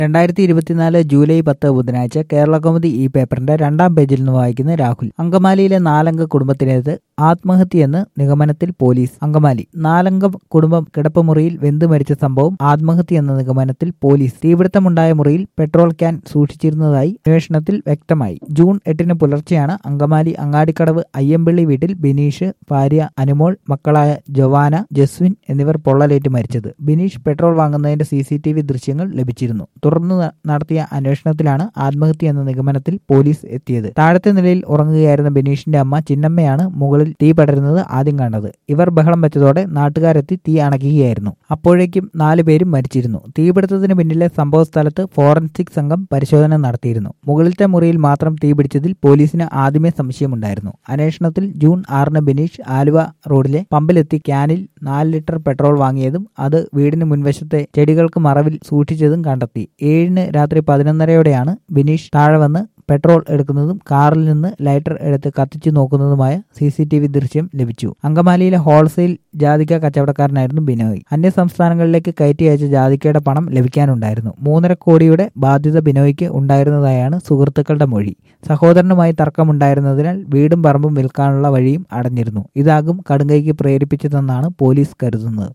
രണ്ടായിരത്തി ഇരുപത്തിനാല് ജൂലൈ പത്ത് ബുധനാഴ്ച കേരള കൗമുദി ഈ പേപ്പറിന്റെ രണ്ടാം പേജിൽ നിന്ന് വായിക്കുന്ന രാഹുൽ അങ്കമാലിയിലെ നാലംഗ കുടുംബത്തിനേത് ആത്മഹത്യയെന്ന് നിഗമനത്തിൽ പോലീസ് അങ്കമാലി നാലംഗ കുടുംബം കിടപ്പുമുറിയിൽ വെന്തു മരിച്ച സംഭവം ആത്മഹത്യ എന്ന നിഗമനത്തിൽ പോലീസ് തീപിടുത്തമുണ്ടായ മുറിയിൽ പെട്രോൾ ക്യാൻ സൂക്ഷിച്ചിരുന്നതായി അന്വേഷണത്തിൽ വ്യക്തമായി ജൂൺ എട്ടിന് പുലർച്ചെയാണ് അങ്കമാലി അങ്ങാടിക്കടവ് അയ്യമ്പള്ളി വീട്ടിൽ ബിനീഷ് ഭാര്യ അനുമോൾ മക്കളായ ജവാന ജസ്വിൻ എന്നിവർ പൊള്ളലേറ്റ് മരിച്ചത് ബിനീഷ് പെട്രോൾ വാങ്ങുന്നതിന്റെ സി സി ടി വി ദൃശ്യങ്ങൾ ലഭിച്ചിരുന്നു തുടർന്ന് ന- നടത്തിയ അന്വേഷണത്തിലാണ് ആത്മഹത്യ എന്ന നിഗമനത്തിൽ പോലീസ് എത്തിയത് താഴത്തെ നിലയിൽ ഉറങ്ങുകയായിരുന്ന ബിനീഷിന്റെ അമ്മ ചിന്നമ്മയാണ് മുകളിൽ തീ പടരുന്നത് ആദ്യം കണ്ടത് ഇവർ ബഹളം വെച്ചതോടെ നാട്ടുകാരെത്തി തീ അണയ്ക്കുകയായിരുന്നു അപ്പോഴേക്കും നാലു പേരും മരിച്ചിരുന്നു തീപിടുത്തത്തിന് പിന്നിലെ സംഭവ സ്ഥലത്ത് ഫോറൻസിക് സംഘം പരിശോധന നടത്തിയിരുന്നു മുകളിലത്തെ മുറിയിൽ മാത്രം തീപിടിച്ചതിൽ പോലീസിന് ആദ്യമേ സംശയമുണ്ടായിരുന്നു അന്വേഷണത്തിൽ ജൂൺ ആറിന് ബിനീഷ് ആലുവ റോഡിലെ പമ്പിലെത്തി ക്യാനിൽ നാല് ലിറ്റർ പെട്രോൾ വാങ്ങിയതും അത് വീടിന് മുൻവശത്തെ ചെടികൾക്ക് മറവിൽ സൂക്ഷിച്ചതും കണ്ടെത്തി ഏഴിന് രാത്രി പതിനൊന്നരയോടെയാണ് ബിനീഷ് താഴെ വന്ന് പെട്രോൾ എടുക്കുന്നതും കാറിൽ നിന്ന് ലൈറ്റർ എടുത്ത് കത്തിച്ചു നോക്കുന്നതുമായ സി സി ടി വി ദൃശ്യം ലഭിച്ചു അങ്കമാലിയിലെ ഹോൾസെയിൽ ജാതിക്ക കച്ചവടക്കാരനായിരുന്നു ബിനോയ് അന്യ സംസ്ഥാനങ്ങളിലേക്ക് കയറ്റി അയച്ച ജാതിക്കയുടെ പണം ലഭിക്കാനുണ്ടായിരുന്നു മൂന്നര കോടിയുടെ ബാധ്യത ബിനോയ്ക്ക് ഉണ്ടായിരുന്നതായാണ് സുഹൃത്തുക്കളുടെ മൊഴി സഹോദരനുമായി തർക്കമുണ്ടായിരുന്നതിനാൽ വീടും പറമ്പും വിൽക്കാനുള്ള വഴിയും അടഞ്ഞിരുന്നു ഇതാകും കടുങ്കൈക്ക് പ്രേരിപ്പിച്ചതെന്നാണ് പോലീസ് കരുതുന്നത്